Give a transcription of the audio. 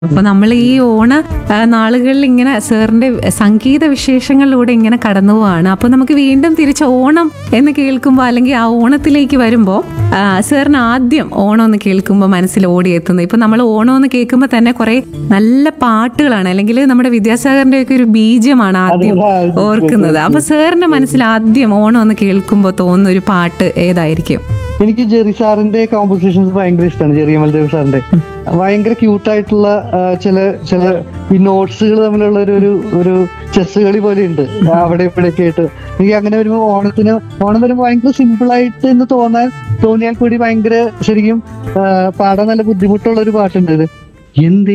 അപ്പൊ നമ്മൾ ഈ ഓണ ആ, നാളുകളിൽ ഇങ്ങനെ സാറിന്റെ സംഗീത വിശേഷങ്ങളിലൂടെ ഇങ്ങനെ കടന്നു പോവാണ് അപ്പൊ നമുക്ക് വീണ്ടും തിരിച്ച് ഓണം എന്ന് കേൾക്കുമ്പോൾ അല്ലെങ്കിൽ ആ ഓണത്തിലേക്ക് വരുമ്പോൾ സാറിന് ആദ്യം ഓണം എന്ന് കേൾക്കുമ്പോൾ മനസ്സിൽ ഓടിയെത്തുന്നത് ഇപ്പൊ നമ്മൾ ഓണം എന്ന് കേൾക്കുമ്പോൾ തന്നെ കുറെ നല്ല പാട്ടുകളാണ് അല്ലെങ്കിൽ നമ്മുടെ വിദ്യാസാഗറിന്റെ ഒക്കെ ഒരു ബീജമാണ് ആദ്യം ഓർക്കുന്നത് അപ്പൊ സാറിന്റെ മനസ്സിൽ ആദ്യം ഓണം എന്ന് കേൾക്കുമ്പോൾ തോന്നുന്ന ഒരു പാട്ട് ഏതായിരിക്കും എനിക്ക് ജെറി സാറിന്റെ കോമ്പോസിഷൻസ് ഭയങ്കര ഇഷ്ടമാണ് ജെറി അമൽദേവ് സാറിന്റെ ഭയങ്കര ക്യൂട്ടായിട്ടുള്ള ചില ചില ഈ നോട്ട്സുകൾ തമ്മിലുള്ള ഒരു ഒരു ഒരു ചെസ് കളി പോലെ ഉണ്ട് അവിടെ ഇവിടെയൊക്കെ ആയിട്ട് എനിക്ക് അങ്ങനെ വരുമ്പോൾ ഓണത്തിന് ഓണം വരുമ്പോൾ ഭയങ്കര സിമ്പിൾ ആയിട്ട് എന്ന് തോന്നാൻ തോന്നിയാൽ കൂടി ഭയങ്കര ശരിക്കും ആ, പാടാൻ നല്ല ബുദ്ധിമുട്ടുള്ള ഒരു പാട്ടുണ്ട് ഇത് എന്ത്